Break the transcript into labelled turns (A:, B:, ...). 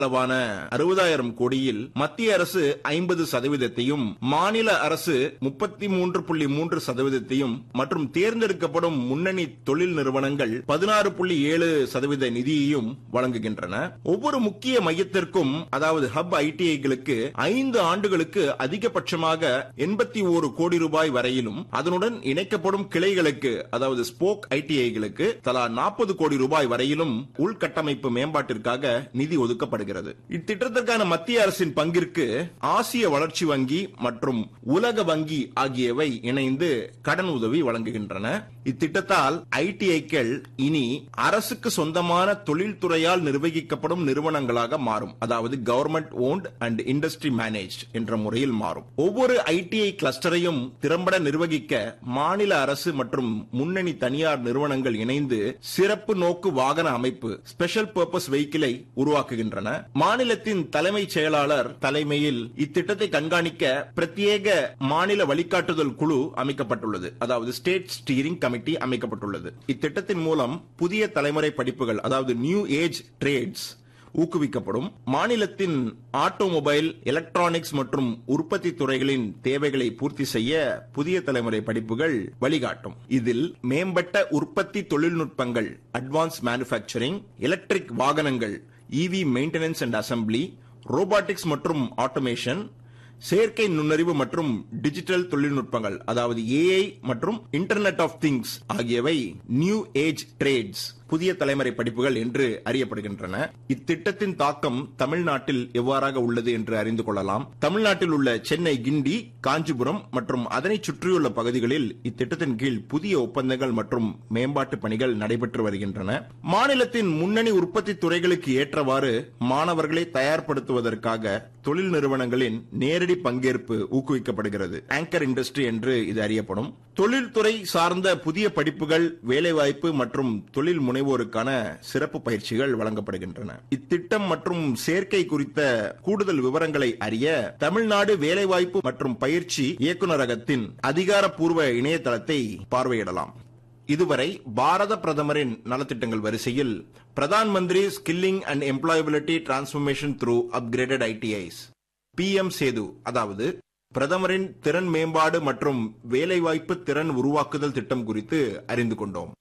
A: அளவான அறுபதாயிரம் கோடியில் மத்திய அரசு ஐம்பது சதவீதத்தையும் மாநில அரசு முப்பத்தி மூன்று புள்ளி மூன்று சதவீதத்தையும் மற்றும் தேர்ந்தெடுக்கப்படும் முன்னணி தொழில் நிறுவனங்கள் பதினாறு புள்ளி ஏழு சதவீத நிதியையும் வழங்குகின்றன ஒவ்வொரு முக்கிய மையத்திற்கும் அதாவது ஹப் ஐடிஐகளுக்கு ஐந்து ஆண்டுகளுக்கு அதிகபட்சமாக எண்பத்தி ஒரு கோடி ரூபாய் வரையிலும் அதனுடன் இணைக்கப்படும் கிளைகளுக்கு அதாவது ஸ்போக் ஐடிஐகளுக்கு தலா நாற்பது கோடி ரூபாய் வரையிலும் உள்கட்டமைப்பு மேம்பாட்டிற்காக நிதி ஒதுக்கப்படுகிறது இத்திட்டத்திற்கான மத்திய அரசின் பங்கிற்கு ஆசிய வளர்ச்சி வங்கி மற்றும் உலக வங்கி ஆகியவை இணைந்து கடன் உதவி வழங்குகின்றன இத்திட்டத்தால் ஐடிஐக்கள் இனி அரசுக்கு சொந்தமான தொழில்துறையால் நிர்வகிக்கப்படும் நிறுவனங்களாக மாறும் அதாவது government owned and industry manage என்ற முறையில் மாறும் ஒவ்வொரு ஐடிஐ கிளஸ்டரையும் திறம்பட நிர்வகிக்க மாநில அரசு மற்றும் முன்னணி தனியார் நிறுவனங்கள் இணைந்து சிறப்பு நோக்கு வாகன அமைப்பு ஸ்பெஷல் பர்பஸ் வெஹிக்கிளை உருவாக்குகின்றன மாநிலத்தின் தலைமைச் செயலாளர் தலைமையில் இத்திட்டத்தை கண்காணிக்க பிரத்யேக மாநில வழிகாட்டுதல் குழு அமைக்கப்பட்டுள்ளது அதாவது ஸ்டேட் ஸ்டீரிங் கமிட்டி அமைக்கப்பட்டுள்ளது இத்திட்டத்தின் மூலம் புதிய தலைமுறை படிப்புகள் அதாவது நியூ ஏஜ் ட்ரேட்ஸ் ஊக்குவிக்கப்படும் மாநிலத்தின் ஆட்டோமொபைல் எலக்ட்ரானிக்ஸ் மற்றும் உற்பத்தி துறைகளின் தேவைகளை பூர்த்தி செய்ய புதிய தலைமுறை படிப்புகள் வழிகாட்டும் இதில் மேம்பட்ட உற்பத்தி தொழில்நுட்பங்கள் அட்வான்ஸ் மேனுஃபேக்சரிங் எலக்ட்ரிக் வாகனங்கள் EV maintenance and assembly robotics மற்றும் ஆட்டோமேஷன் செயற்கை நுண்ணறிவு மற்றும் டிஜிட்டல் தொழில்நுட்பங்கள் அதாவது ஏஐ மற்றும் இன்டர்நெட் ஆஃப் திங்ஸ் ஆகியவை நியூ ஏஜ் ட்ரேட்ஸ் புதிய தலைமுறை படிப்புகள் என்று அறியப்படுகின்றன இத்திட்டத்தின் தாக்கம் தமிழ்நாட்டில் எவ்வாறாக உள்ளது என்று அறிந்து கொள்ளலாம் தமிழ்நாட்டில் உள்ள சென்னை கிண்டி காஞ்சிபுரம் மற்றும் அதனை சுற்றியுள்ள பகுதிகளில் இத்திட்டத்தின் கீழ் புதிய ஒப்பந்தங்கள் மற்றும் மேம்பாட்டு பணிகள் நடைபெற்று வருகின்றன மாநிலத்தின் முன்னணி உற்பத்தி துறைகளுக்கு ஏற்றவாறு மாணவர்களை தயார்படுத்துவதற்காக தொழில் நிறுவனங்களின் நேரடி பங்கேற்பு ஊக்குவிக்கப்படுகிறது ஆங்கர் இண்டஸ்ட்ரி என்று இது அறியப்படும் தொழில்துறை சார்ந்த புதிய படிப்புகள் வேலைவாய்ப்பு மற்றும் தொழில் முனைவோருக்கான சிறப்பு பயிற்சிகள் வழங்கப்படுகின்றன இத்திட்டம் மற்றும் சேர்க்கை குறித்த கூடுதல் விவரங்களை அறிய தமிழ்நாடு வேலைவாய்ப்பு மற்றும் பயிற்சி இயக்குநரகத்தின் அதிகாரப்பூர்வ இணையதளத்தை பார்வையிடலாம் இதுவரை பாரத பிரதமரின் நலத்திட்டங்கள் வரிசையில் Pradhan Mantri skilling and employability transformation through upgraded ITIs PM Setu அதாவது பிரதமரின் திறன் மேம்பாடு மற்றும் வேலைவாய்ப்பு திறன் உருவாக்குதல் திட்டம் குறித்து அறிந்து கொண்டோம்